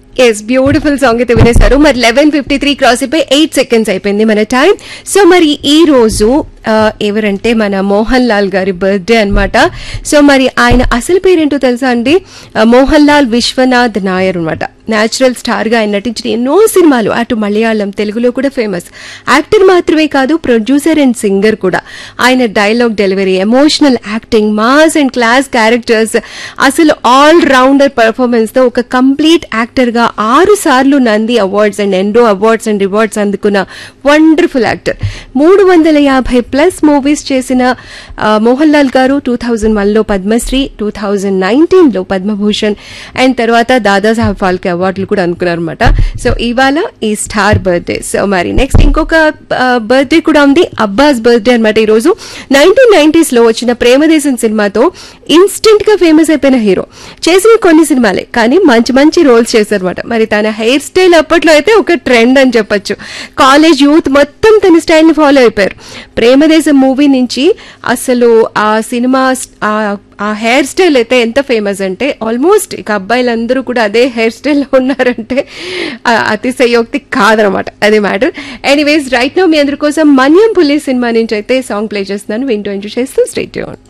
yes beautiful song అయితే వినేశారు మరి లెవెన్ ఫిఫ్టీ త్రీ క్రాస్ అయిపోయి ఎయిట్ సెకండ్స్ అయిపోయింది మన టైం సో మరి ఈ రోజు ఆ, ఎవరంటే మన మోహన్ లాల్ గారి బర్త్డే అన్నమాట సో మరి ఆయన అసలు పేరేంటో తెలుసా అండి ఆ, మోహన్ లాల్ విశ్వనాథ్ నాయర్ అనమాట న్యాచురల్ స్టార్ గా ఆయన నటించిన ఎన్నో సినిమాలు అటు మలయాళం తెలుగులో కూడా ఫేమస్ యాక్టర్ మాత్రమే కాదు ప్రొడ్యూసర్ అండ్ సింగర్ కూడా ఆయన dialogue delivery emotional acting mass and class characters అసలు ఆల్ రౌండర్ పర్ఫార్మెన్స్ తో ఒక కంప్లీట్ యాక్టర్ గా ఆరు సార్లు నంది అవార్డ్స్ అండ్ ఎండో అవార్డ్స్ అండ్ రివార్డ్స్ అందుకున్న వండర్ఫుల్ యాక్టర్ మూడు వందల యాభై ప్లస్ మూవీస్ చేసిన ఆ, మోహన్ లాల్ గారు టూ థౌజండ్ వన్లో పద్మశ్రీ టూ థౌజండ్ నైన్టీన్లో పద్మభూషణ్ అండ్ తర్వాత దాదాసాహెబ్ ఫాల్కే అవార్డులు కూడా అనుకున్నారన్నమాట సో ఇవాళ ఈ స్టార్ బర్త్డే సో మరి నెక్స్ట్ ఇంకొక బర్త్డే కూడా ఉంది అబ్బాస్ బర్త్డే అనమాట ఈరోజు నైన్టీన్ నైన్టీస్ లో వచ్చిన ప్రేమదేశం సినిమాతో ఇన్స్టెంట్ గా ఫేమస్ అయిపోయిన హీరో చేసిన కొన్ని సినిమాలే కానీ మంచి మంచి రోల్స్ చేశారన్నమాట మరి తన హెయిర్ స్టైల్ అప్పట్లో అయితే ఒక ట్రెండ్ అని చెప్పొచ్చు కాలేజ్ యూత్ మొత్తం తన స్టైల్ ని ఫాలో అయిపోయారు ప్రేమదేశం మూవీ నుంచి అసలు ఆ సినిమా స్- ఆ ఆ హెయిర్ స్టైల్ అయితే ఎంత ఫేమస్ అంటే ఆల్మోస్ట్ ఇక అబ్బాయిలందరూ కూడా అదే హెయిర్ స్టైల్ ఉన్నారంటే ఆ, అతిశయోక్తి కాదనమాట అదే మ్యాటర్ ఎనీవేస్ రైట్ నో మీ అందరి కోసం మన్యం పులి సినిమా నుంచి అయితే సాంగ్ ప్లే చేస్తున్నాను వింటూ ఎంజాయ్ చేస్తూ స్ట్రేట్